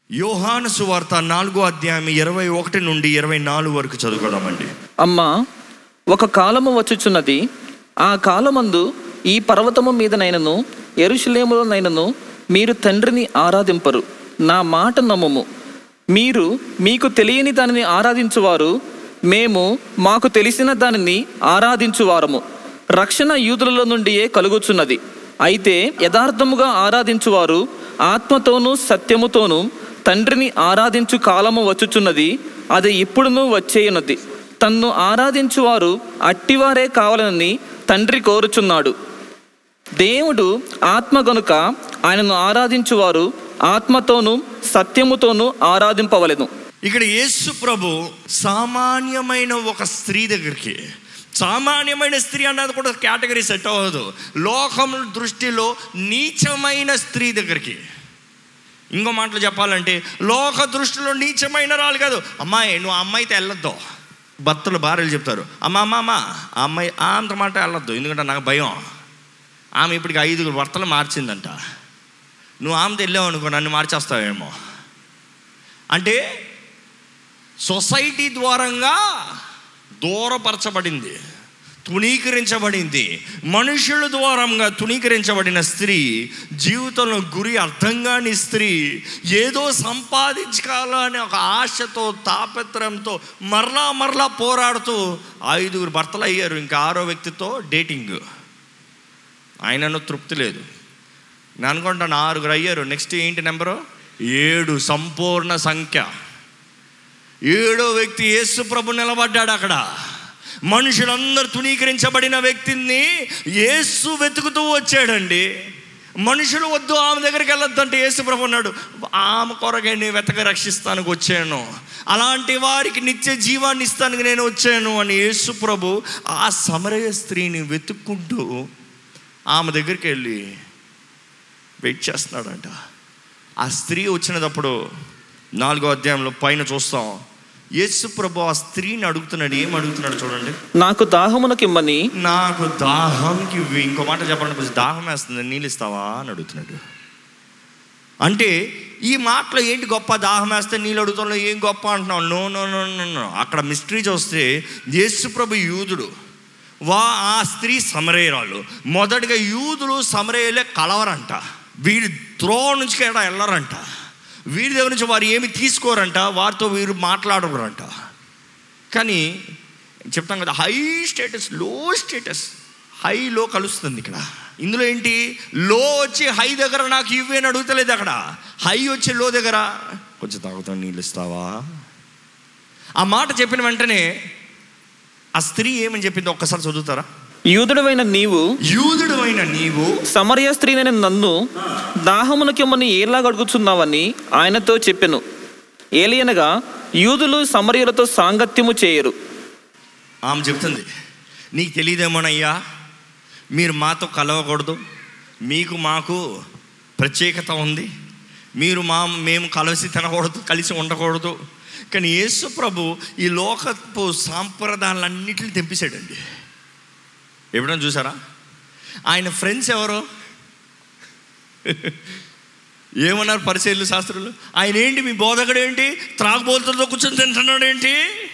యోహాను సువార్త నాలుగో అధ్యాయం ఇరవై ఒకటి నుండి ఇరవై నాలుగు వరకు చదువుకోదామండి అమ్మా ఒక కాలము వచ్చుచున్నది ఆ కాలమందు ఈ పర్వతము మీదనైనను ఎరుషులేములోనైనను మీరు తండ్రిని ఆరాధింపరు నా మాట నమ్ముము మీరు మీకు తెలియని దానిని ఆరాధించువారు మేము మాకు తెలిసిన దానిని ఆరాధించువారము రక్షణ యూదులలో నుండియే కలుగుచున్నది అయితే యథార్థముగా ఆరాధించువారు ఆత్మతోనూ సత్యముతోనూ తండ్రిని ఆరాధించు కాలము వచ్చుచున్నది అది ఇప్పుడును వచ్చేయున్నది తన్ను ఆరాధించువారు అట్టివారే కావాలని తండ్రి కోరుచున్నాడు దేవుడు ఆత్మ గనుక ఆయనను ఆరాధించువారు ఆత్మతోనూ సత్యముతోనూ ఆరాధింపవలెను ఇక్కడ యేసు ప్రభు సామాన్యమైన ఒక స్త్రీ దగ్గరికి సామాన్యమైన స్త్రీ అన్నది కూడా కేటగిరీ సెట్ అవ్వదు లోకం దృష్టిలో నీచమైన స్త్రీ దగ్గరికి ఇంకో మాటలు చెప్పాలంటే లోక దృష్టిలో నీచమైన రాలు కాదు అమ్మాయి నువ్వు ఆ అమ్మాయితో వెళ్ళొద్దు భర్తలు భార్యలు చెప్తారు అమ్మ అమ్మ అమ్మ ఆ అమ్మాయి ఆ అంత మాట వెళ్ళొద్దు ఎందుకంటే నాకు భయం ఆమె ఇప్పటికి ఐదుగురు భర్తలు మార్చిందంట నువ్వు ఆమెతో వెళ్ళావు అనుకో నన్ను మార్చేస్తావేమో అంటే సొసైటీ ద్వారంగా దూరపరచబడింది తుణీకరించబడింది మనుషుల ద్వారంగా తుణీకరించబడిన స్త్రీ జీవితంలో గురి అర్థం కాని స్త్రీ ఏదో సంపాదించాలని ఒక ఆశతో తాపత్రయంతో మరలా మరలా పోరాడుతూ ఐదుగురు భర్తలు అయ్యారు ఇంకా ఆరో వ్యక్తితో డేటింగ్ ఆయనను తృప్తి లేదు నేను అనుకుంటాను ఆరుగురు అయ్యారు నెక్స్ట్ ఏంటి నెంబరు ఏడు సంపూర్ణ సంఖ్య ఏడో వ్యక్తి యేసు ప్రభు నిలబడ్డాడు అక్కడ మనుషులందరూ తుణీకరించబడిన వ్యక్తిని యేసు వెతుకుతూ వచ్చాడండి మనుషులు వద్దు ఆమె దగ్గరికి వెళ్ళొద్దు అంటే యేసు ప్రభు అన్నాడు ఆమె కొరకే నేను వెతక రక్షిస్తానికి వచ్చాను అలాంటి వారికి నిత్య జీవాన్ని ఇస్తానికి నేను వచ్చాను అని యేసు ప్రభు ఆ సమరయ స్త్రీని వెతుక్కుంటూ ఆమె దగ్గరికి వెళ్ళి వెయిట్ చేస్తున్నాడంట ఆ స్త్రీ వచ్చినప్పుడు నాలుగో అధ్యాయంలో పైన చూస్తాం యేసు ప్రభు ఆ స్త్రీని అడుగుతున్నాడు ఏం అడుగుతున్నాడు చూడండి నాకు దాహమునకిమ్మని నాకు దాహంకి ఇవ్వు. ఇంకో మాట చెప్పండి కొంచెం దాహం వేస్తుంది నీళ్ళు ఇస్తావా అని అడుగుతున్నాడు అంటే ఈ మాటలో ఏంటి గొప్ప దాహం వేస్తే నీళ్ళు అడుగుతాను ఏం గొప్ప అంటున్నావు no no no no no అక్కడ మిస్టరీ చూస్తే యేసుప్రభు యూదుడు వా ఆ స్త్రీ సమరేయురాలు మొదటిగా యూదులు సమరేయులే కలవరంట వీరి త్రో నుంచి ఎక్కడ వెళ్ళరంట వీరి దగ్గర నుంచి వారు ఏమి తీసుకోరంట వారితో వీరు మాట్లాడరంట కానీ చెప్తాం కదా హై స్టేటస్ లో స్టేటస్ హైలో కలుస్తుంది ఇక్కడ ఇందులో ఏంటి లో వచ్చి హై దగ్గర నాకు ఇవ్వి అని అడుగుతలేదు అక్కడ హై వచ్చి లో దగ్గర కొంచెం తాగుతాను నీళ్ళు ఇస్తావా ఆ మాట చెప్పిన వెంటనే ఆ స్త్రీ ఏమని చెప్పింది ఒక్కసారి చదువుతారా యూదుడవైన నీవు యూదుడు అయిన నీవు సమరయ స్త్రీనైన నన్ను దాహమునకిమ్మని ఏలా అడుగుచున్నావని ఆయనతో చెప్పెను ఏలియనగా యూదులు సమరయులతో సాంగత్యము చేయరు ఆమె చెప్తుంది నీకు తెలియదేమోనయ్యా మీరు మాతో కలవకూడదు మీకు మాకు ప్రత్యేకత ఉంది మీరు మా మేము కలిసి తినకూడదు కలిసి ఉండకూడదు కానీ యేసు ప్రభు ఈ లోకపు సాంప్రదాయాలన్నిటిని తెంపేశాడండి ఎప్పుడైనా చూసారా ఆయన ఫ్రెండ్స్ ఎవరు ఏమన్నారు పరిచయలు శాస్త్రులు ఆయన ఏంటి మీ బోధకుడు ఏంటి త్రాగుబోతులతో కూర్చొని తింటున్నాడు ఏంటి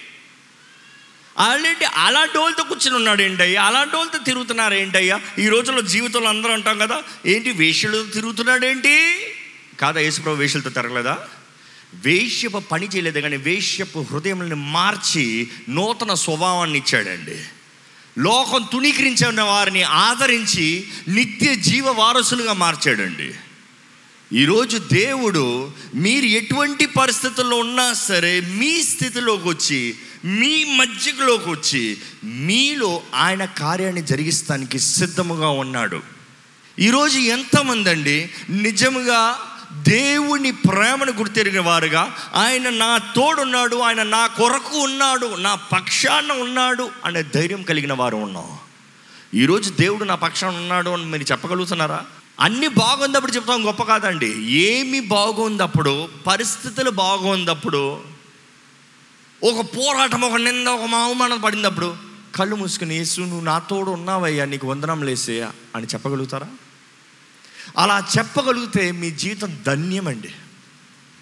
అలాంటి అలాంటి వాళ్ళతో కూర్చుని ఉన్నాడు ఏంటయ్యా అలాంటి వాళ్ళతో తిరుగుతున్నారు ఏంటయ్యా ఈ రోజుల్లో జీవితంలో అందరూ అంటాం కదా ఏంటి వేష్యలతో తిరుగుతున్నాడు ఏంటి కాదా యేసుప్రభు వేష్యలతో తిరగలేదా వేష్యపు పని చేయలేదు కానీ వేష్యపు హృదయంని మార్చి నూతన స్వభావాన్ని ఇచ్చాడండి లోకం తుణీకరించిన వారిని ఆదరించి నిత్య జీవ వారసులుగా మార్చాడండి ఈరోజు దేవుడు మీరు ఎటువంటి పరిస్థితుల్లో ఉన్నా సరే మీ స్థితిలోకి వచ్చి మీ మధ్యలోకి వచ్చి మీలో ఆయన కార్యాన్ని జరిగిస్తానికి సిద్ధముగా ఉన్నాడు ఈరోజు ఎంతమంది అండి నిజముగా దేవుని ప్రేమను గుర్తెరిగిన వారుగా ఆయన నా తోడున్నాడు ఆయన నా కొరకు ఉన్నాడు నా పక్షాన ఉన్నాడు అనే ధైర్యం కలిగిన వారు ఉన్నాం ఈరోజు దేవుడు నా పక్షాన ఉన్నాడు అని మీరు చెప్పగలుగుతున్నారా అన్ని బాగుందప్పుడు చెప్తాం గొప్ప కాదండి ఏమి బాగుందప్పుడు పరిస్థితులు బాగుందప్పుడు ఒక పోరాటం ఒక నింద ఒక అవమానం పడినప్పుడు కళ్ళు మూసుకుని యేసు నువ్వు నా తోడు ఉన్నావయ్యా నీకు వందనం లేసేయా అని చెప్పగలుగుతారా అలా చెప్పగలిగితే మీ జీవితం ధన్యమండి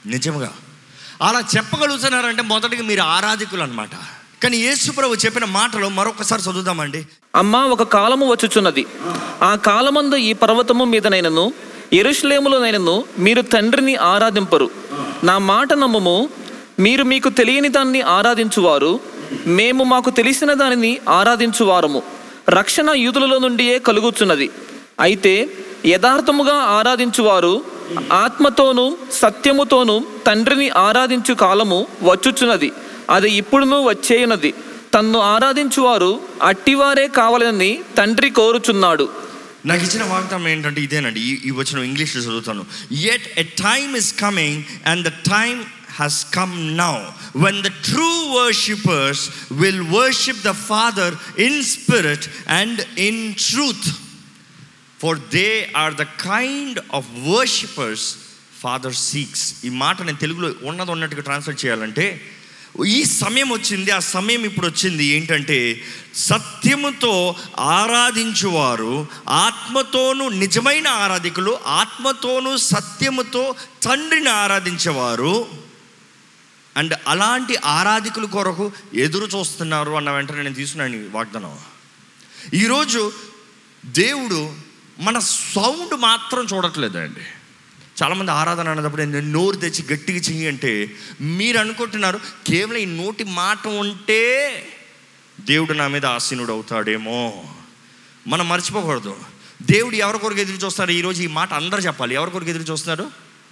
నిజంగా అలా చెప్పగలుగుతున్నారంటే మొదటిగా మీరు ఆరాధికులు అనమాట కానీ యేసుప్రభు చెప్పిన మాటలు మరొకసారి చదువుదామండి అమ్మా ఒక కాలము వచ్చుచున్నది ఆ కాలమందు ఈ పర్వతము మీదనైనను ఎరుషులేములోనైనను మీరు తండ్రిని ఆరాధింపరు నా మాట నమ్ముము మీరు మీకు తెలియని దాన్ని ఆరాధించువారు మేము మాకు తెలిసిన దానిని ఆరాధించువారము రక్షణ యూదులలో నుండియే కలుగుచున్నది అయితే యథార్థముగా ఆరాధించువారు ఆత్మతోనూ సత్యముతోనూ తండ్రిని ఆరాధించు కాలము వచ్చుచున్నది అది ఇప్పుడును వచ్చేయున్నది తన్ను ఆరాధించువారు అట్టివారే కావాలని తండ్రి కోరుచున్నాడు నాకు ఇచ్చిన వాగ్దానం ఏంటంటే ఇదేనండి ఈ ఈ వచ్చిన ఇంగ్లీష్లో చదువుతాను at a time is coming and the time has come now when the true worshippers will worship the Father in spirit and in truth. For they are the kind of worshippers Father seeks. ఈ మాట నేను తెలుగులో ఉన్నది ఉన్నట్టుగా translate చేయాలంటే ఈ సమయం వచ్చింది ఆ సమయం ఇప్పుడు వచ్చింది ఏంటంటే సత్యముతో ఆరాధించువారు ఆత్మతోనూ నిజమైన ఆరాధికులు ఆత్మతోనూ సత్యముతో తండ్రిని ఆరాధించేవారు అండ్ అలాంటి ఆరాధికుల కొరకు ఎదురు చూస్తున్నారు అన్న వెంటనే నేను తీసుకున్నాను ఈ వాగ్దానం ఈరోజు దేవుడు మన సౌండ్ మాత్రం చూడట్లేదండి చాలామంది ఆరాధన అన్నప్పుడు నేను నోరు తెచ్చి గట్టిగా చెయ్యి అంటే మీరు అనుకుంటున్నారు కేవలం ఈ నోటి మాట ఉంటే దేవుడు నా మీద ఆసీనుడు అవుతాడేమో మనం మర్చిపోకూడదు దేవుడు ఎవరి కొరకు ఎదురు చూస్తారు ఈరోజు ఈ మాట అందరూ చెప్పాలి ఎవరి కొరకు ఎదురు చూస్తున్నారు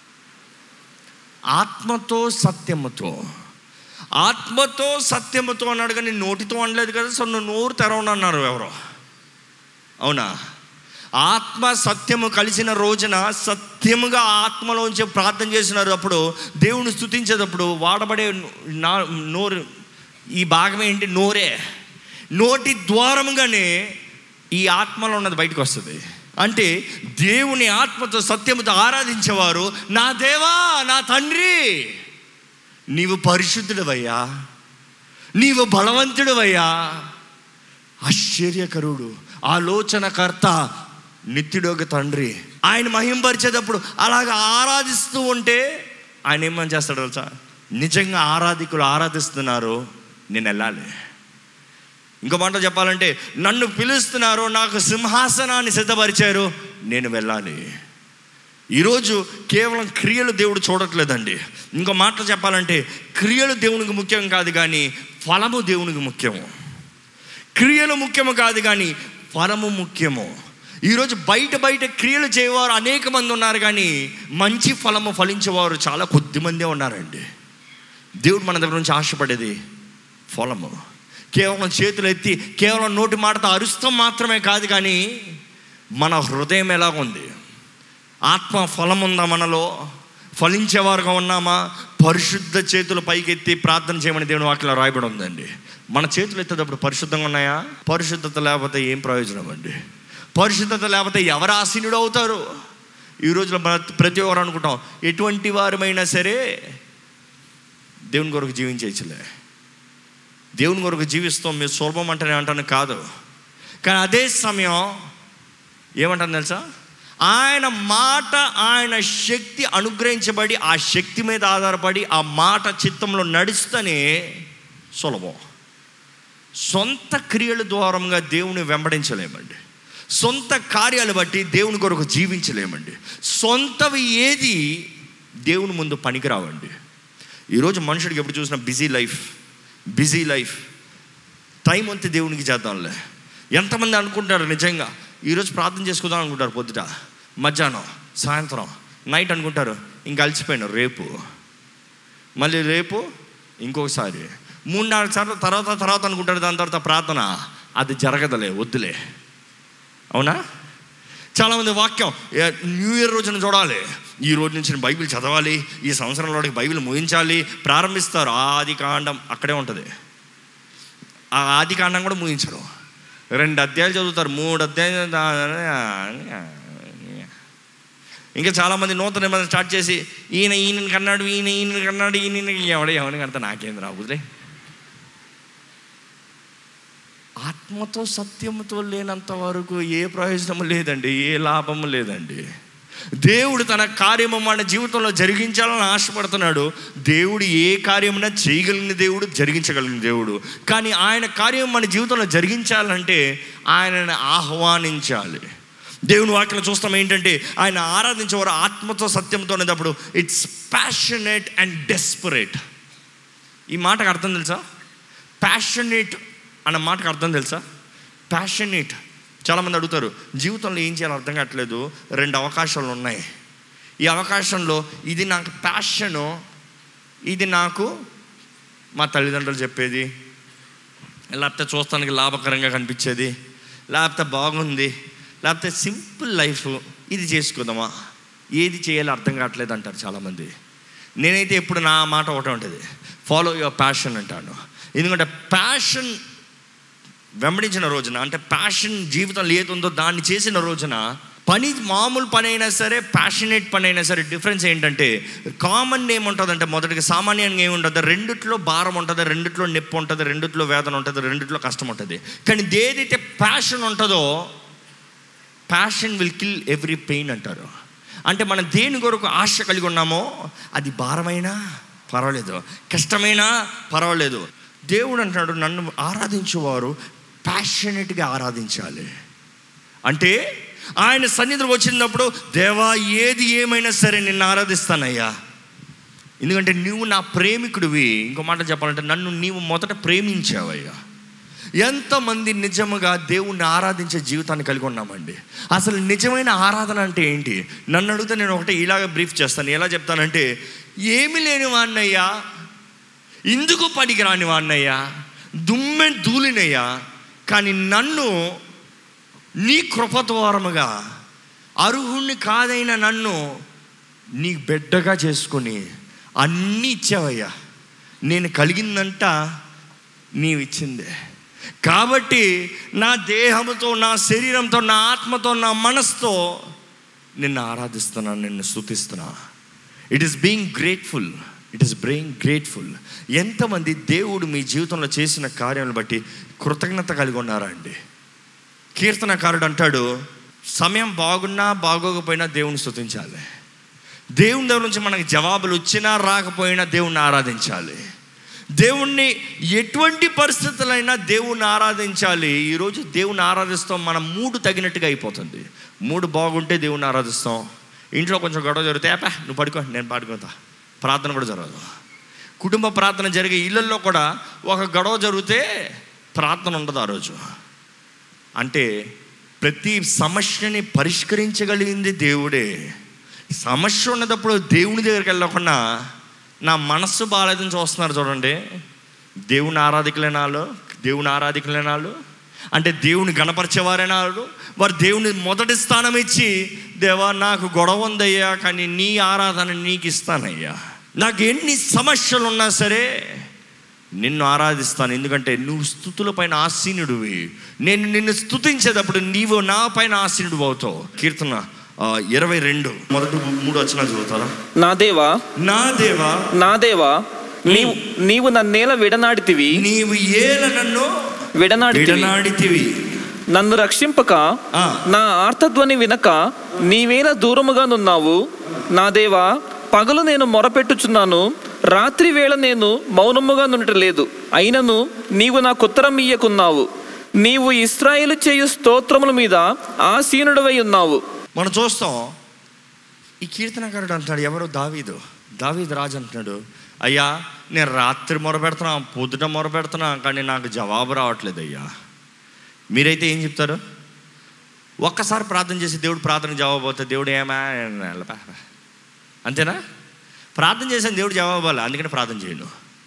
ఆత్మతో సత్యముతో ఆత్మతో సత్యముతో అన్నాడు కానీ నోటితో అనలేదు కదా సో నువ్వు నోరు తెరవను అన్నారు ఎవరో అవునా ఆత్మ సత్యము కలిసిన రోజున సత్యముగా ఆత్మలోంచి ప్రార్థన చేసినారు అప్పుడు దేవుని స్థుతించేటప్పుడు వాడబడే నా నోరు ఈ భాగం ఏంటి నోరే నోటి ద్వారముగానే ఈ ఆత్మలో ఉన్నది బయటకు వస్తుంది అంటే దేవుని ఆత్మతో సత్యముతో ఆరాధించేవారు నా దేవా నా తండ్రి నీవు పరిశుద్ధుడవయ్యా నీవు బలవంతుడవయ్యా ఆశ్చర్యకరుడు ఆలోచనకర్త నిత్యుడొక తండ్రి ఆయన మహింపరిచేటప్పుడు అలాగ ఆరాధిస్తూ ఉంటే ఆయన ఏమని చేస్తాడు తెలుసా నిజంగా ఆరాధికులు ఆరాధిస్తున్నారు నేను వెళ్ళాలి ఇంకో మాట చెప్పాలంటే నన్ను పిలుస్తున్నారు నాకు సింహాసనాన్ని సిద్ధపరిచారు నేను వెళ్ళాలి ఈరోజు కేవలం క్రియలు దేవుడు చూడట్లేదండి ఇంకో మాటలు చెప్పాలంటే క్రియలు దేవునికి ముఖ్యం కాదు కానీ ఫలము దేవునికి ముఖ్యము క్రియలు ముఖ్యము కాదు కానీ ఫలము ముఖ్యము ఈరోజు బయట బయట క్రియలు చేయవారు అనేక మంది ఉన్నారు కానీ మంచి ఫలము ఫలించేవారు చాలా కొద్ది మందే ఉన్నారండి దేవుడు మన దగ్గర నుంచి ఆశపడేది ఫలము కేవలం చేతులు ఎత్తి కేవలం నోటి మాటతో అరుస్తాం మాత్రమే కాదు కానీ మన హృదయం ఎలా ఉంది ఆత్మ ఫలం ఉందా మనలో ఫలించేవారుగా ఉన్నామా పరిశుద్ధ చేతులు పైకెత్తి ప్రార్థన చేయమని దేవుని వాక్యలో రాయబడి ఉందండి మన చేతులు ఎత్తేటప్పుడు పరిశుద్ధంగా ఉన్నాయా పరిశుద్ధత లేకపోతే ఏం ప్రయోజనం అండి పరిశుద్ధత లేకపోతే ఎవరు ఆసీనుడు అవుతారు ఈ రోజులో మన ప్రతి ఒక్కరు అనుకుంటాం ఎటువంటి వారమైనా సరే దేవుని కొరకు జీవించేయచ్చులే దేవుని కొరకు జీవిస్తాం మీరు సులభం అంటేనే అంటాను కాదు కానీ అదే సమయం ఏమంటాను తెలుసా ఆయన మాట ఆయన శక్తి అనుగ్రహించబడి ఆ శక్తి మీద ఆధారపడి ఆ మాట చిత్తంలో నడుస్తూనే సులభం సొంత క్రియల ద్వారంగా దేవుని వెంబడించలేమండి సొంత కార్యాలు బట్టి దేవుని కొరకు జీవించలేమండి సొంతవి ఏది దేవుని ముందు పనికిరావండి ఈరోజు మనుషుడికి ఎప్పుడు చూసినా busy life busy life time అంతే దేవునికి చేద్దాంలే ఎంతమంది అనుకుంటారు నిజంగా ఈరోజు ప్రార్థన చేసుకుందాం అనుకుంటారు పొద్దుట మధ్యాహ్నం సాయంత్రం నైట్ అనుకుంటారు ఇంకా అలసిపోయినారు రేపు మళ్ళీ రేపు ఇంకొకసారి మూడు నాలుగు సార్లు తర్వాత తర్వాత అనుకుంటారు దాని తర్వాత ప్రార్థన అది జరగదులే వద్దులే అవునా చాలామంది వాక్యం ఏ, న్యూ ఇయర్ రోజున చూడాలి ఈ రోజు నుంచి నేను బైబిల్ చదవాలి ఈ సంవత్సరంలోకి బైబిల్ ముగించాలి ప్రారంభిస్తారు ఆ ఆది కాండం అక్కడే ఉంటుంది ఆ ఆది కాండం కూడా ముగించరు రెండు అధ్యాయాలు చదువుతారు మూడు అధ్యాయాలు ఇంకా చాలామంది నూతన నిబంధన స్టార్ట్ చేసి ఈయన ఈయన కన్నాడు ఈయన ఈయన కన్నాడు ఈయన ఎవడ ఎవరిని కడతా నాకేం రాబుదే ఆత్మతో సత్యముతో లేనంత వరకు ఏ ప్రయోజనము లేదండి ఏ లాభము లేదండి దేవుడు తన కార్యము మన జీవితంలో జరిగించాలని ఆశపడుతున్నాడు దేవుడు ఏ కార్యమైనా చేయగలిగిన దేవుడు జరిగించగలిగిన దేవుడు కానీ ఆయన కార్యం మన జీవితంలో జరిగించాలంటే ఆయనను ఆహ్వానించాలి దేవుని వాక్యం చూస్తాం ఏంటంటే ఆయన ఆరాధించేవారు ఆత్మతో సత్యంతో అనేటప్పుడు ఇట్స్ ప్యాషనేట్ అండ్ డెస్పరేట్ ఈ మాటకు అర్థం తెలుసా ప్యాషనేట్ అన్న మాటకు అర్థం తెలుసా ప్యాషనేట్ చాలామంది అడుగుతారు జీవితంలో ఏం చేయాలో అర్థం కావట్లేదు రెండు అవకాశాలు ఉన్నాయి ఈ అవకాశంలో ఇది నాకు ప్యాషను ఇది నాకు మా తల్లిదండ్రులు చెప్పేది లేకపోతే చూస్తానికి లాభకరంగా కనిపించేది లేకపోతే బాగుంది లేకపోతే సింపుల్ లైఫ్ ఇది చేసుకుందామా ఏది చేయాలో అర్థం కావట్లేదు అంటారు చాలామంది నేనైతే ఎప్పుడు నా మాట ఒకటే ఉంటుంది ఫాలో యువర్ ప్యాషన్ అంటాను ఎందుకంటే ప్యాషన్ వెంబడించిన రోజున అంటే ప్యాషన్ జీవితంలో ఏది ఉందో దాన్ని చేసిన రోజున పని మామూలు పని అయినా సరే ప్యాషనేట్ పని అయినా సరే డిఫరెన్స్ ఏంటంటే కామన్ ఏముంటుందంటే మొదటిగా సామాన్యంగా ఏముంటుంది రెండిట్లో భారం ఉంటుంది రెండిట్లో నొప్పి ఉంటుంది రెండిట్లో వేదన ఉంటుంది రెండిట్లో కష్టం ఉంటుంది కానీ ఏదైతే ప్యాషన్ ఉంటుందో passion will kill every pain అంటారు అంటే మనం దేని కొరకు ఆశ కలిగి ఉన్నామో అది భారమైనా పర్వాలేదు కష్టమైనా పర్వాలేదు దేవుడు అంటున్నాడు నన్ను ఆరాధించేవారు ప్యాషనెట్గా ఆరాధించాలి అంటే ఆయన సన్నిధిలో వచ్చినప్పుడు దేవా ఏది ఏమైనా సరే నిన్ను ఆరాధిస్తానయ్యా ఎందుకంటే నువ్వు నా ప్రేమికుడివి ఇంకో మాట చెప్పాలంటే నన్ను నీవు మొదట ప్రేమించావయ్యా ఎంతమంది నిజముగా దేవుణ్ణి ఆరాధించే జీవితాన్ని కలిగి ఉన్నామండి అసలు నిజమైన ఆరాధన అంటే ఏంటి నన్ను అడిగితే నేను ఒకటే ఇలాగ బ్రీఫ్ చేస్తాను ఎలా చెప్తానంటే ఏమి లేని వాడినయ్యా ఇందుకు పనికి రాని వాడినయ్యా దుమ్మె దూలినయ్యా కానీ నన్ను నీ కృప ద్వారముగా అర్హుణ్ణి కాదైన నన్ను నీ బిడ్డగా చేసుకొని అన్నీ ఇచ్చావయ్యా నేను కలిగిందంట నీవు ఇచ్చిందే కాబట్టి నా దేహంతో నా శరీరంతో నా ఆత్మతో నా మనసుతో నిన్ను ఆరాధిస్తున్నా నిన్ను స్థుతిస్తున్నా it is being grateful it is being grateful ఎంతమంది దేవుడు మీ జీవితంలో చేసిన కార్యాలను బట్టి కృతజ్ఞత కలిగి ఉన్నారా అండి కీర్తనకారుడు అంటాడు సమయం బాగున్నా బాగోకపోయినా దేవుని స్థుతించాలి దేవుని దగ్గర నుంచి మనకి జవాబులు వచ్చినా రాకపోయినా దేవుణ్ణి ఆరాధించాలి దేవుణ్ణి ఎటువంటి పరిస్థితులైనా దేవుణ్ణి ఆరాధించాలి ఈరోజు దేవుణ్ణి ఆరాధిస్తాం మన మూడు తగినట్టుగా అయిపోతుంది మూడు బాగుంటే దేవుణ్ణి ఆరాధిస్తాం ఇంట్లో కొంచెం గొడవ జరిగితే ఏపా నువ్వు పడుకో నేను పాడుకుంటా ప్రార్థన కూడా జరగదు కుటుంబ ప్రార్థన జరిగే ఇళ్ళల్లో కూడా ఒక గొడవ జరిగితే ప్రార్థన ఉండదు ఆ రోజు అంటే ప్రతి సమస్యని పరిష్కరించగలిగింది దేవుడే సమస్య ఉన్నప్పుడు దేవుని దగ్గరికి వెళ్ళకుండా నా మనస్సు బాగాలేదని చూస్తున్నారు చూడండి దేవుని ఆరాధికులైనాళ్ళు దేవుని ఆరాధికులైనాళ్ళు అంటే దేవుని గణపరిచేవారైనాళ్ళు వారు దేవుని మొదటి స్థానం ఇచ్చి దేవా నాకు గొడవ ఉందయ్యా కానీ నీ ఆరాధన నీకు ఇస్తానయ్యా నాకు ఎన్ని సమస్యలు ఉన్నా సరే నిన్ను ఆరాధిస్తాను ఎందుకంటే నువ్వు స్థుతుల పైన ఆసీనుడివి నేను నిన్ను స్థుతించేటప్పుడు నీవు నా పైన ఆసీనుడు అవుతావు కీర్తన ఆ, ఇరవై రెండు మొదటి మూడు వచ్చిన చదువుతారా నా దేవా నా దేవా నా దేవా నీవు నీవు నన్నేల విడనాడితివి నీవు ఏల నన్ను విడనాడితివి విడనాడితివి నన్ను రక్షింపక ఆ. నా ఆర్తధ్వని వినక నీవేల దూరముగా నున్నావు నా దేవా పగలు నేను మొరపెట్టుచున్నాను రాత్రి వేళ నేను మౌనముగా నుండలేదు అయినను నీవు నాకు ఉత్తరం ఇయ్యకున్నావు నీవు ఇస్రాయేలు చేయు స్తోత్రముల మీద ఆసీనుడవై ఉన్నావు మనం చూస్తాం ఈ కీర్తనకారుడు అంటాడు ఎవరు దావీదు దావీదు రాజు అంటున్నాడు అయ్యా నేను రాత్రి మొరపెడుతున్నా పొద్దుట మొరపెడుతున్నా కానీ నాకు జవాబు రావట్లేదు అయ్యా మీరైతే ఏం చెప్తారు ఒక్కసారి ప్రార్థన చేసి దేవుడు ప్రార్థన జవాబు అవుతే దేవుడు ఏమా వెళ్ళపా. అంతేనా ప్రార్థన చేసిన దేవుడు జవాబు అవ్వాలి అందుకని ప్రార్థన చేయను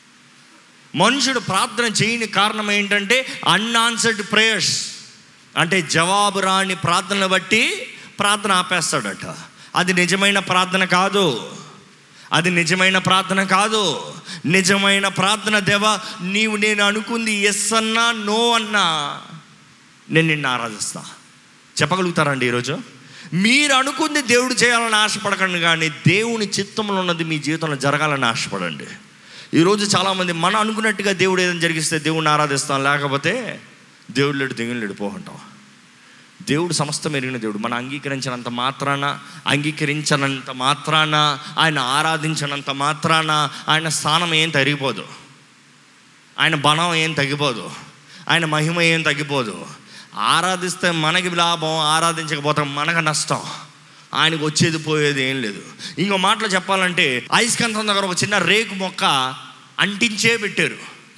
మనుషుడు ప్రార్థన చేయని కారణం ఏంటంటే అన్ఆన్సర్డ్ ప్రేయర్స్ అంటే జవాబు రాని ప్రార్థనలు బట్టి ప్రార్థన ఆపేస్తాడట అది నిజమైన ప్రార్థన కాదు అది నిజమైన ప్రార్థన కాదు నిజమైన ప్రార్థన దేవా నీవు నేను అనుకుంది ఎస్ అన్నా నో అన్నా నేను నిన్ను ఆరాధిస్తా చెప్పగలుగుతారండి ఈరోజు మీరు అనుకుంది దేవుడు చేయాలని ఆశపడకండి కానీ దేవుని చిత్తంలో ఉన్నది మీ జీవితంలో జరగాలని ఆశపడండి ఈరోజు చాలామంది మనం అనుకున్నట్టుగా దేవుడు ఏదైనా జరిగిస్తే దేవుడిని ఆరాధిస్తాం లేకపోతే దేవుడు లేడు దేవుని లేడు పోకుంటాం దేవుడు సమస్తం ఎరిగిన దేవుడు మనం అంగీకరించినంత మాత్రాన అంగీకరించినంత మాత్రాన ఆయన ఆరాధించినంత మాత్రాన ఆయన స్థానం ఏం తరిగిపోదు ఆయన బలం ఏం తగ్గిపోదు ఆయన మహిమ ఏం తగ్గిపోదు ఆరాధిస్తే మనకి లాభం ఆరాధించకపోతే మనకు నష్టం ఆయనకు వచ్చేది పోయేది ఏం లేదు ఇంకో మాటలు చెప్పాలంటే ఐస్కంతం దగ్గర ఒక చిన్న రేకు మొక్క అంటించే పెట్టారు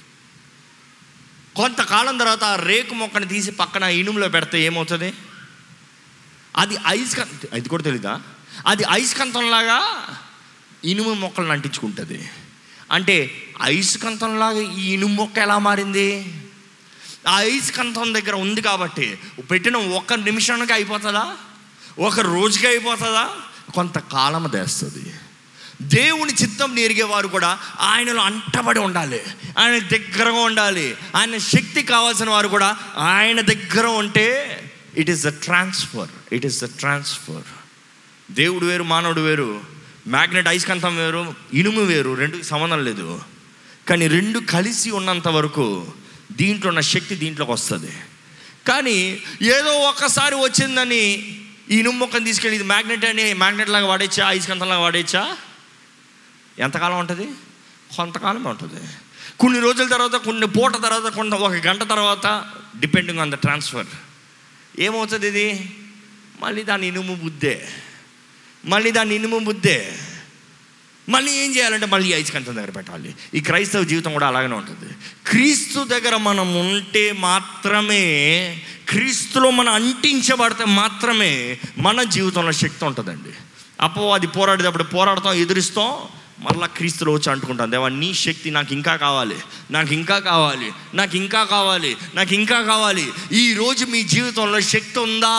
కొంతకాలం తర్వాత ఆ రేకు మొక్కని తీసి పక్కన ఇనుములో పెడితే ఏమవుతుంది అది ఐస్కంత అది కూడా తెలీదా అది ఐస్కంతంలాగా ఇనుము మొక్కలను అంటించుకుంటుంది అంటే ఐస్కంతంలాగా ఈ ఇనుము మొక్క ఎలా మారింది ఆ ఐస్కంతం దగ్గర ఉంది కాబట్టి పెట్టిన ఒక్క నిమిషానికి అయిపోతుందా ఒక రోజుకి అయిపోతుందా కొంతకాలం తెస్తుంది దేవుని చిత్తం నెరిగేవారు కూడా ఆయనలో అంటబడి ఉండాలి ఆయన దగ్గరగా ఉండాలి ఆయన శక్తి కావాల్సిన వారు కూడా ఆయన దగ్గర ఉంటే it is the transfer it is the transfer దేవుడు వేరు మానవుడు వేరు మ్యాగ్నెట్ ఐస్కంతం వేరు ఇనుము వేరు రెండుకి సంబంధం లేదు కానీ రెండు కలిసి ఉన్నంత వరకు దీంట్లో ఉన్న శక్తి దీంట్లోకి వస్తుంది కానీ ఏదో ఒక్కసారి వచ్చిందని ఈ ఇనుము మొక్కను తీసుకెళ్ళి ఇది మ్యాగ్నెట్ అని మ్యాగ్నెట్ లాగా వాడేచ్చా ఐస్కంతంలాగా వాడేచ్చా ఎంతకాలం ఉంటుంది కొంతకాలమే ఉంటుంది కొన్ని రోజుల తర్వాత కొన్ని పూట తర్వాత కొంత ఒక గంట తర్వాత డిపెండింగ్ ఆన్ ద ట్రాన్స్ఫర్ ఏమవుతుంది ఇది మళ్ళీ దాని ఇనుము బుద్ధే మళ్ళీ దాని ఇనుము బుద్ధే మళ్ళీ ఏం చేయాలంటే మళ్ళీ ఐస్కంతం దగ్గర పెట్టాలి ఈ క్రైస్తవ జీవితం కూడా అలాగనే ఉంటుంది క్రీస్తు దగ్గర మనం ఉంటే మాత్రమే క్రీస్తులో మనం అంటించబడితే మాత్రమే మన జీవితంలో శక్తి ఉంటుందండి అపో అది పోరాడేటప్పుడు పోరాడతాం ఎదురిస్తాం మళ్ళా క్రీస్తులో వచ్చి అంటుకుంటాం దేవా నీ శక్తి నాకు ఇంకా కావాలి నాకు ఇంకా కావాలి నాకు ఇంకా కావాలి నాకు ఇంకా కావాలి ఈ రోజు మీ జీవితంలో శక్తి ఉందా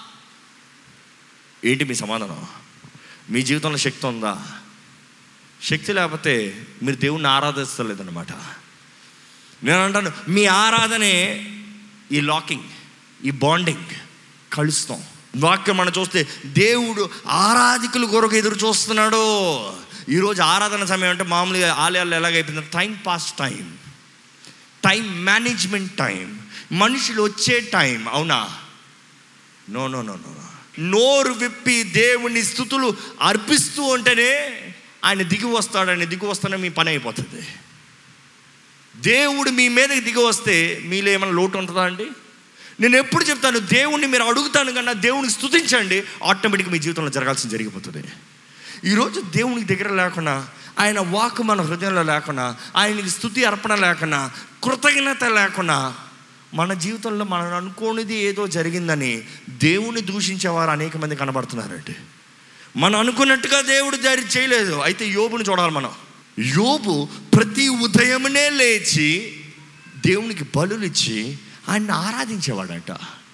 ఏంటి మీ సమాధానం మీ జీవితంలో శక్తి ఉందా శక్తి లేకపోతే మీరు దేవుణ్ణి ఆరాధిస్తలేదన్నమాట నేను అంటాను మీ ఆరాధనే ఈ లాకింగ్ ఈ బాండింగ్ కలుస్తాం వాక్యం మనం చూస్తే దేవుడు ఆరాధికుల కొరకు ఎదురు చూస్తున్నాడు ఈరోజు ఆరాధన సమయం అంటే మామూలుగా ఆలయాల్లో ఎలాగైపోయింది time pass time time management time మనుషులు వచ్చే టైం అవునా నో నో నో నో నోరు విప్పి దేవుని స్థుతులు అర్పిస్తూ ఉంటేనే ఆయన దిగి వస్తాడని దిగి వస్తానే మీ పని అయిపోతుంది దేవుడు మీ మీదకి దిగి వస్తే మీలో ఏమైనా లోటు ఉంటుందా అండి నేను ఎప్పుడు చెప్తాను దేవుణ్ణి మీరు అడుగుతాను కన్నా దేవుని స్థుతించండి ఆటోమేటిక్గా మీ జీవితంలో జరగాల్సింది జరిగిపోతుంది ఈరోజు దేవునికి దగ్గర లేకుండా ఆయన వాక్ మన హృదయంలో లేకుండా ఆయనకి స్థుతి అర్పణ లేకుండా కృతజ్ఞత లేకుండా మన జీవితంలో మనం అనుకోనిది ఏదో జరిగిందని దేవుని దూషించేవారు అనేక మంది కనబడుతున్నారండి మనం అనుకున్నట్టుగా దేవుడు దారి చేయలేదు అయితే యోబుని చూడాలి మనం యోబు ప్రతి ఉదయమునే లేచి దేవునికి బలులు ఇచ్చి ఆయన్ని ఆరాధించేవాడంట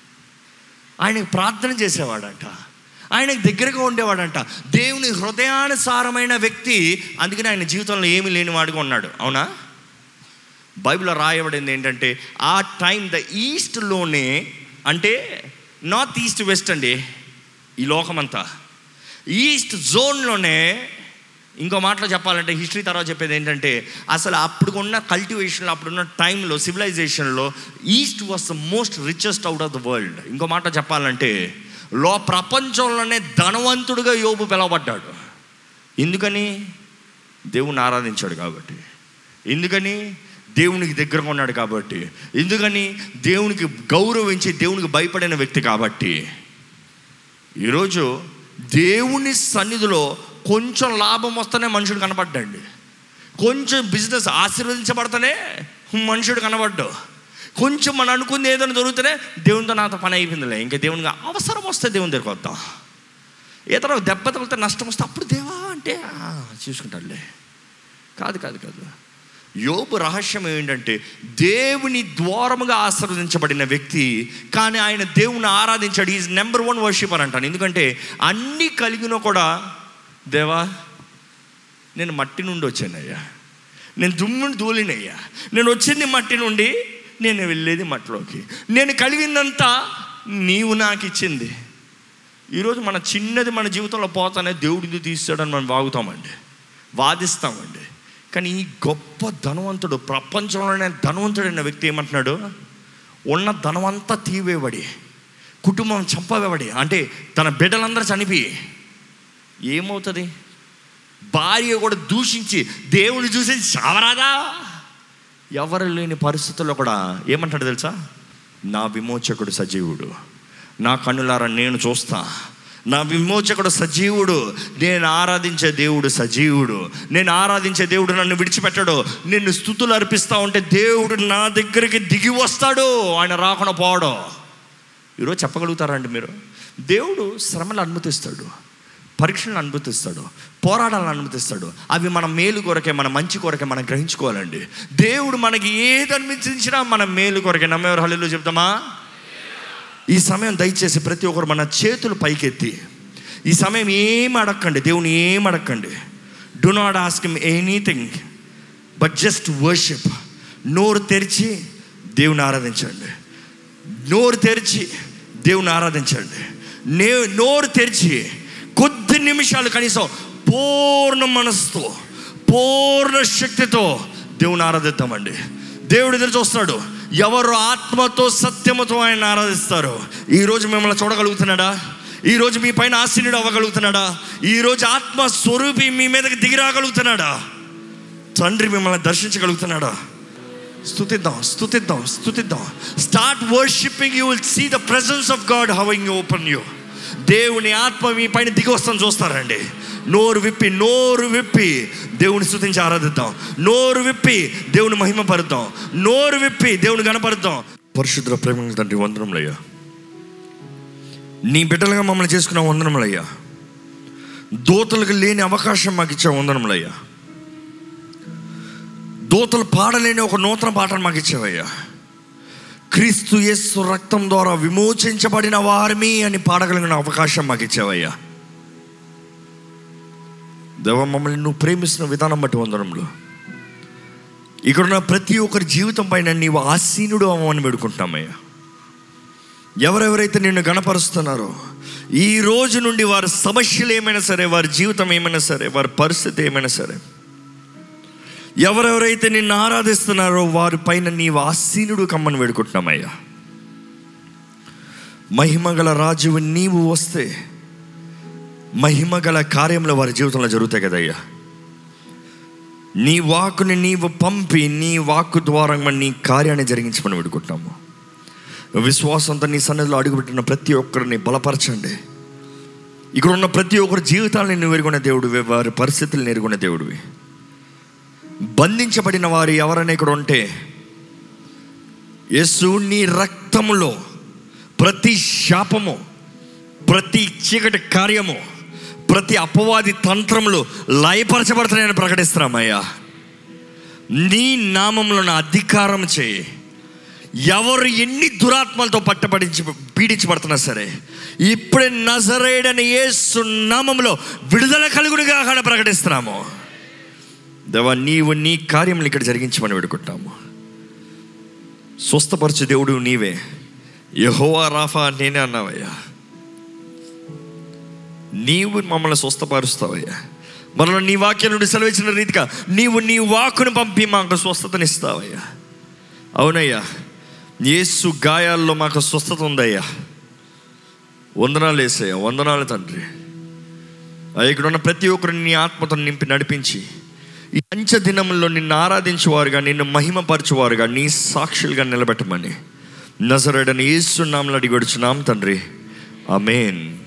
ఆయనకు ప్రార్థన చేసేవాడంట ఆయనకు దగ్గరగా ఉండేవాడంట దేవుని హృదయానుసారమైన వ్యక్తి అందుకని ఆయన జీవితంలో ఏమీ లేనివాడుగా ఉన్నాడు అవునా బైబిల్లో రాయబడింది ఏంటంటే ఆ టైం ద ఈస్ట్లోనే అంటే నార్త్ ఈస్ట్ వెస్ట్ అండి ఈ లోకమంతా ఈస్ట్ జోన్లోనే ఇంకో మాటలో చెప్పాలంటే హిస్టరీ తర్వాత చెప్పేది ఏంటంటే అసలు అప్పుడున్న కల్టివేషన్లో అప్పుడున్న టైంలో సివిలైజేషన్లో east was the most richest out of the world ఇంకో మాట చెప్పాలంటే లో ప్రపంచంలోనే ధనవంతుడుగా యోబు పిలవబడ్డాడు ఎందుకని దేవుని ఆరాధించాడు కాబట్టి ఎందుకని దేవునికి దగ్గరగా ఉన్నాడు కాబట్టి ఎందుకని దేవునికి గౌరవించి దేవునికి భయపడిన వ్యక్తి కాబట్టి ఈరోజు దేవుని సన్నిధిలో కొంచెం లాభం వస్తేనే మనుషుడు కనబడ్డండి కొంచెం బిజినెస్ ఆశీర్వదించబడితేనే మనుషుడు కనబడ్డు కొంచెం మనం అనుకుంది ఏదైనా దొరికితేనే దేవునితో నాతో పని అయిపోయిందిలే ఇంకా దేవునికి అవసరం వస్తే దేవుని దగ్గరికి వద్దాం ఏదైనా దెబ్బ తగిలితే నష్టం వస్తే అప్పుడు దేవా అంటే "ఆ, చూసుకుంటాడులే కాదు కాదు కాదు యోబు రహస్యం ఏంటంటే దేవుని ద్వారముగా ఆశీర్వదించబడిన వ్యక్తి కానీ ఆయన దేవుని ఆరాధించాడు ఈజ్ నెంబర్ వన్ వర్షిపర్ అంటాను ఎందుకంటే అన్నీ కలిగిన కూడా దేవా నేను మట్టి నుండి వచ్చానయ్యా నేను దుమ్ముని దూలినయ్యా నేను వచ్చింది మట్టి నుండి నేను వెళ్ళేది మట్టిలోకి నేను కలిగిందంతా నీవు నాకు ఇచ్చింది ఈరోజు మన చిన్నది మన జీవితంలో పోతానే దేవుడిది తీస్తాడని మనం వాగుతామండి వాదిస్తామండి కానీ ఈ గొప్ప ధనవంతుడు ప్రపంచంలోనే ధనవంతుడైన వ్యక్తి ఏమంటున్నాడు ఉన్న ధనమంతా తీవేబడి కుటుంబం చంపబడి అంటే తన బిడ్డలందరూ చనిపోయి ఏమవుతుంది భార్య కూడా దూషించి దేవుని చూసి చావరాదా ఎవరు లేని పరిస్థితుల్లో కూడా ఏమంటాడు తెలుసా నా విమోచకుడు సజీవుడు నా కన్నులారా నేను చూస్తా నా విమోచకుడు సజీవుడు నేను ఆరాధించే దేవుడు సజీవుడు నేను ఆరాధించే దేవుడు నన్ను విడిచిపెట్టాడు నిన్ను స్థుతులు అర్పిస్తా ఉంటే దేవుడు నా దగ్గరికి దిగి వస్తాడు ఆయన రాకుండా పోవడం ఈరోజు చెప్పగలుగుతారా అండి మీరు దేవుడు శ్రమలు అనుమతిస్తాడు పరీక్షలను అనుమతిస్తాడు పోరాటాలను అనుమతిస్తాడు అవి మన మేలు కొరకే మన మంచి కొరకే మనం గ్రహించుకోవాలండి దేవుడు మనకి ఏది అనుమతించినా మన మేలు కొరకే నమ్మేవారు హల్లు చెప్తామా ఈ సమయం దయచేసి ప్రతి ఒక్కరు మన చేతులు పైకెత్తి ఈ సమయం ఏం అడగండి దేవుని ఏం అడగండి do not ask him anything but just worship నోరు తెరిచి దేవుని ఆరాధించండి నోరు తెరిచి దేవుని ఆరాధించండి నే నోరు తెరిచి కొద్ది నిమిషాలు కనీసం పూర్ణ మనసుతో పూర్ణ శక్తితో దేవుని ఆరాధిద్దామండి దేవుడు ఎదురు చూస్తాడు ఎవరు ఆత్మతో సత్యముతో ఆయన ఆరాధిస్తారు ఈరోజు మిమ్మల్ని చూడగలుగుతున్నాడా ఈరోజు మీ పైన ఆశీనుడు అవ్వగలుగుతున్నాడా ఈరోజు ఆత్మ స్వరూపి మీ మీదకి దిగి రాగలుగుతున్నాడా తండ్రి మిమ్మల్ని దర్శించగలుగుతున్నాడా స్తుతిద్దాం స్తుతిద్దాం స్తుతిద్దాం start worshipping you will see the presence of God having open you దేవుని ఆత్మ మీ పైన దిగి వస్తాం చూస్తారండి నోరు విప్పి నోరు విప్పి దేవుని స్తుతించి ఆరాధిద్దాం నోరు విప్పి దేవుని మహిమపరుద్దాం నోరు విప్పి దేవుని గణపరుద్దాం పరిశుద్ధ ప్రేమ తండ్రి వందనములయ్యా నీ బిడ్డలుగా మమ్మల్ని చేసుకున్న వందనములయ్యా దోతలకు లేని అవకాశం మాకు ఇచ్చే వందనములయ్యా దోతలు పాడలేని ఒక నూతన పాటను మాకు ఇచ్చావయ్యా క్రీస్తు యేసు రక్తం ద్వారా విమోచించబడిన వారిమి అని పాడగలిగిన అవకాశం మాకు ఇచ్చావయ్యా దేవ మమ్మల్ని నువ్వు ప్రేమిస్తున్న విధానం బట్టి వందనంలో ఇక్కడున్న ప్రతి ఒక్కరి జీవితం పైన నీవు ఆసీనుడు అవ్వమని వేడుకుంటున్నామయ్యా ఎవరెవరైతే నిన్ను గణపరుస్తున్నారో ఈ రోజు నుండి వారి సమస్యలు ఏమైనా సరే వారి జీవితం ఏమైనా సరే వారి పరిస్థితి ఏమైనా సరే ఎవరెవరైతే నిన్ను ఆరాధిస్తున్నారో వారి పైన నీవు ఆసీనుడు కమ్మని వేడుకుంటున్నామయ్యా మహిమగల రాజువు నీవు వస్తే మహిమగల కార్యంలో వారి జీవితంలో జరుగుతాయి కదయ్యా నీ వాక్కుని నీవు పంపి నీ వాక్కు ద్వారా నీ కార్యాన్ని జరిగించమని వేడుకుంటున్నాము విశ్వాసంతో నీ సన్నిధిలో అడుగుపెట్టిన ప్రతి ఒక్కరిని బలపరచండి ఇక్కడ ఉన్న ప్రతి ఒక్కరి జీవితాన్ని నువ్వు ఎరుగున్న దేవుడివి వారి పరిస్థితులను ఎరుగున్న దేవుడివి బంధించబడిన వారు ఎవరైనా ఇక్కడ ఉంటే యేసు నీ రక్తములో ప్రతి శాపము ప్రతి చీకటి కార్యము ప్రతి అపవాది తంత్రములు లయపరచబడుతున్నాయని ప్రకటిస్తున్నామయ్యా నీ నామంలో నా అధికారం చేయి ఎవరు ఎన్ని దురాత్మలతో పట్టబడించి పీడించబడుతున్నా సరే ఇప్పుడే నజరేడని యేసు నామంలో విడుదల కలుగుడుగా అక్కడ ప్రకటిస్తున్నాము దేవా నీవు నీ కార్యములు ఇక్కడ జరిగించమని వేడుకుంటాము స్వస్థపరచు దేవుడు నీవే యహోవా రాఫా నేనే అన్నావయ్యా నీవు మమ్మల్ని స్వస్థపరుస్తావయ్యా మనలో నీ వాక్యం నుండి సెలవిచ్చిన రీతిగా నీవు నీ వాక్కును పంపి మాకు స్వస్థతనిస్తావయ్యా అవునయ్యా యేసు గాయాల్లో మాకు స్వస్థత ఉందయ్యా వందనాలు వేసయ్యా వందనాలు తండ్రి ఆ ఇక్కడ ఉన్న ప్రతి ఒక్కరిని నీ ఆత్మతో నింపి నడిపించి ఈ పంచ దినముల్లో నిన్ను ఆరాధించేవారుగా నిన్ను మహిమపరచువారుగా నీ సాక్షులుగా నిలబెట్టమని నజరడని ఏసునామలు అడిగొడుచున్నాం తండ్రి ఆమెన్